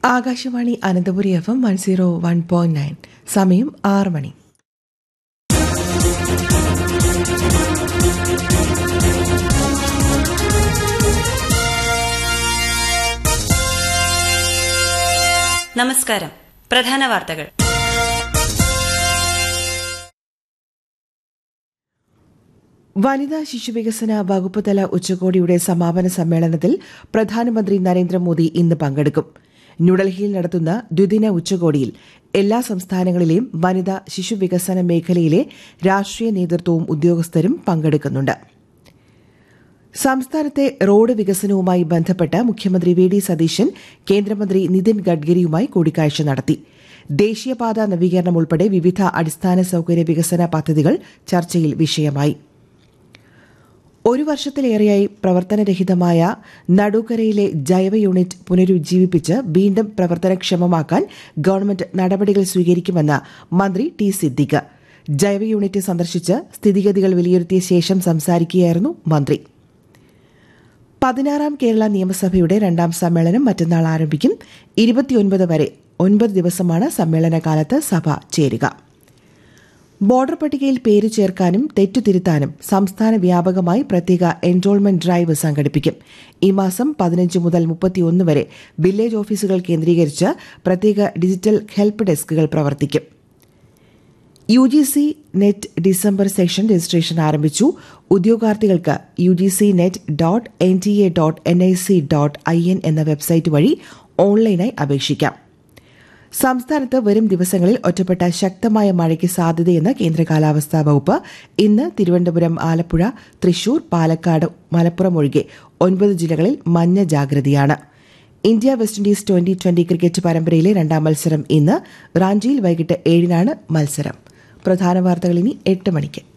Akashvani Ananthapuri F M one zero one point nine സമയം ആറ് മണി നമസ്കാരം പ്രധാന വാർത്തകൾ വനിതാ ശിശുവികസന വകുപ്പ് തല ഉച്ചകോടിയുടെ സമാപന സമ്മേളനത്തിൽ പ്രധാനമന്ത്രി നരേന്ദ്രമോദി ഇന്ന് പങ്കെടുക്കും ന്യൂഡൽഹിയിൽ നടത്തുന്ന ദ്വിദിന ഉച്ചകോടിയിൽ എല്ലാ സംസ്ഥാനങ്ങളിലെയും വനിതാ ശിശുവികസന മേഖലയിലെ രാഷ്ട്രീയ നേതൃത്വവും ഉദ്യോഗസ്ഥരും പങ്കെടുക്കുന്നുണ്ട് സംസ്ഥാനത്തെ റോഡ് വികസനവുമായി ബന്ധപ്പെട്ട് മുഖ്യമന്ത്രി വി ഡി സതീശൻ കേന്ദ്രമന്ത്രി നിതിൻ ഗഡ്കരിയുമായി കൂടിക്കാഴ്ച നടത്തി ദേശീയപാത നവീകരണം ഉൾപ്പെടെ വിവിധ അടിസ്ഥാന സൌകര്യ വികസന പദ്ധതികൾ ചർച്ചയിൽ വിഷയമായി ഒരു വർഷത്തിലേറെയായി പ്രവർത്തനരഹിതമായ നടുക്കരയിലെ ജൈവ യൂണിറ്റ് പുനരുജ്ജീവിപ്പിച്ച് വീണ്ടും പ്രവർത്തനക്ഷമമാക്കാൻ ഗവൺമെന്റ് നടപടികൾ സ്വീകരിക്കുമെന്ന് മന്ത്രി ടി സിദ്ദിഖ് ജൈവ യൂണിറ്റ് സന്ദർശിച്ച് സ്ഥിതിഗതികൾ വിലയിരുത്തിയ ശേഷം സംസാരിക്കുകയായിരുന്നു മന്ത്രി പതിനാറാം കേരള നിയമസഭയുടെ രണ്ടാം സമ്മേളനം മറ്റന്നാൾ ആരംഭിക്കും ഇരുപത്തിയൊൻപത് വരെ ഒൻപത് ദിവസമാണ് സമ്മേളനകാലത്ത് സഭ ചേരുക ബോർഡർ പട്ടികയിൽ പേര് ചേർക്കാനും തെറ്റുതിരുത്താനും സംസ്ഥാന വ്യാപകമായി പ്രത്യേക എൻറോൾമെന്റ് ഡ്രൈവ് സംഘടിപ്പിക്കും ഈ മാസം പതിനഞ്ച് മുതൽ മുപ്പത്തിയൊന്ന് വരെ വില്ലേജ് ഓഫീസുകൾ കേന്ദ്രീകരിച്ച് പ്രത്യേക ഡിജിറ്റൽ ഹെൽപ്പ് ഡെസ്കുകൾ പ്രവർത്തിക്കും U G C NET December session registration ആരംഭിച്ചു ഉദ്യോഗാർത്ഥികൾക്ക് U G C NET dot N T A dot N I C dot I N എന്ന വെബ്സൈറ്റ് വഴി ഓൺലൈനായി അപേക്ഷിക്കാം സംസ്ഥാനത്ത് വരും ദിവസങ്ങളിൽ ഒറ്റപ്പെട്ട ശക്തമായ മഴയ്ക്ക് സാധ്യതയെന്ന് കേന്ദ്ര കാലാവസ്ഥാ വകുപ്പ് ഇന്ന് തിരുവനന്തപുരം ആലപ്പുഴ തൃശൂർ പാലക്കാട് മലപ്പുറം ഒഴികെ ഒൻപത് ജില്ലകളിൽ മഞ്ഞ ജാഗ്രതയാണ് India West Indies twenty twenty cricket പരമ്പരയിലെ രണ്ടാം മത്സരം ഇന്ന് റാഞ്ചിയിൽ വൈകിട്ട് ഏഴിനാണ് മത്സരം പ്രധാന വാർത്തകൾ ഇനി എട്ട് മണിക്ക്